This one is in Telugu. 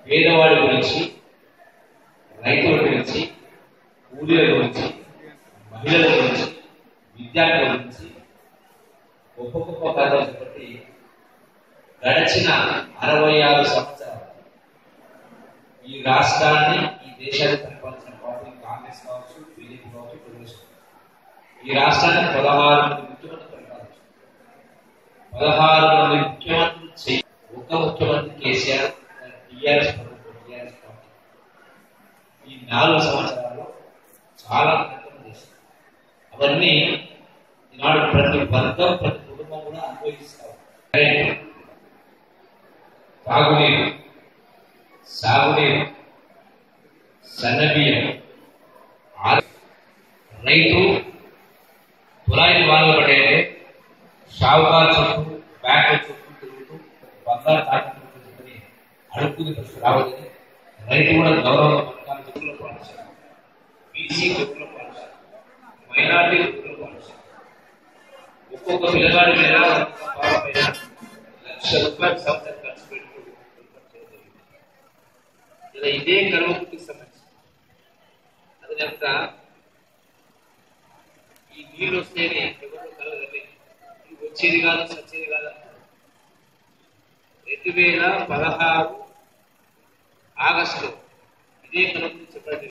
పేదవాడి గురించి రైతుల గురించి కూలీల గురించి మహిళల గురించి విద్యార్థుల గురించి గొప్ప గొప్ప కథలు చెప్పి గడిచిన అరవై ఆరు సంవత్సరాలు ఈ రాష్ట్రాన్ని ఈ దేశాన్ని పరిపాలించిన పార్టీ కాంగ్రెస్ కావచ్చు బీజేపీ కావచ్చు కాంగ్రెస్ కావచ్చు. ఈ రాష్ట్రాన్ని పదహారు మంది ముఖ్యమంత్రులు పరిపాలించారు పదహారు మంది ముఖ్యమంత్రులు చేయి ఒక ముఖ్యమంత్రి కేసీఆర్ టీఆర్ఎస్ ప్రభుత్వం టీఆర్ఎస్ పార్టీ ఈ నాలుగు సంవత్సరాలు చాలా ప్రయత్నం చేశారు అవన్నీ ఈనాడు ప్రతి వర్గం ప్రతి కుటుంబం కూడా అనుభవిస్తారు కరెంటు, తాగునీరు సాగునీరు సన్నబియ్యం ఆర్- రైతు తులాయి వాళ్ళు పడే షావుకారు చుట్టూ బ్యాంకుల చుట్టూ తిరుగుతూ బంగారు తాకింపు చుట్టుకుని అడుక్కుని పరిస్థితి రావద్దని రైతు కూడా గౌరవ పథకాల చెప్పుల పాఠశాల బీసీ చెప్పుల పాఠశాల మైనార్టీ చెప్పుల పాఠశాల ఒక్కొక్క పిల్లగాడి మీద ఒక్కొక్క పాప మీద లక్ష రూపాయలు సంవత్సరం ఖర్చు పెట్టుకుంటూ ఇలా ఇదే కర్మకుటి సమస్య అది కనుక ఈ నీళ్ళు వస్తేనే ఎవరు కలగలే ఇది వచ్చేది కాదు సచ్చేది కాదు అంటారు. రెండు వేల పదహారు ఆగస్టులో ఇదే కర్మకుటి చెప్పండి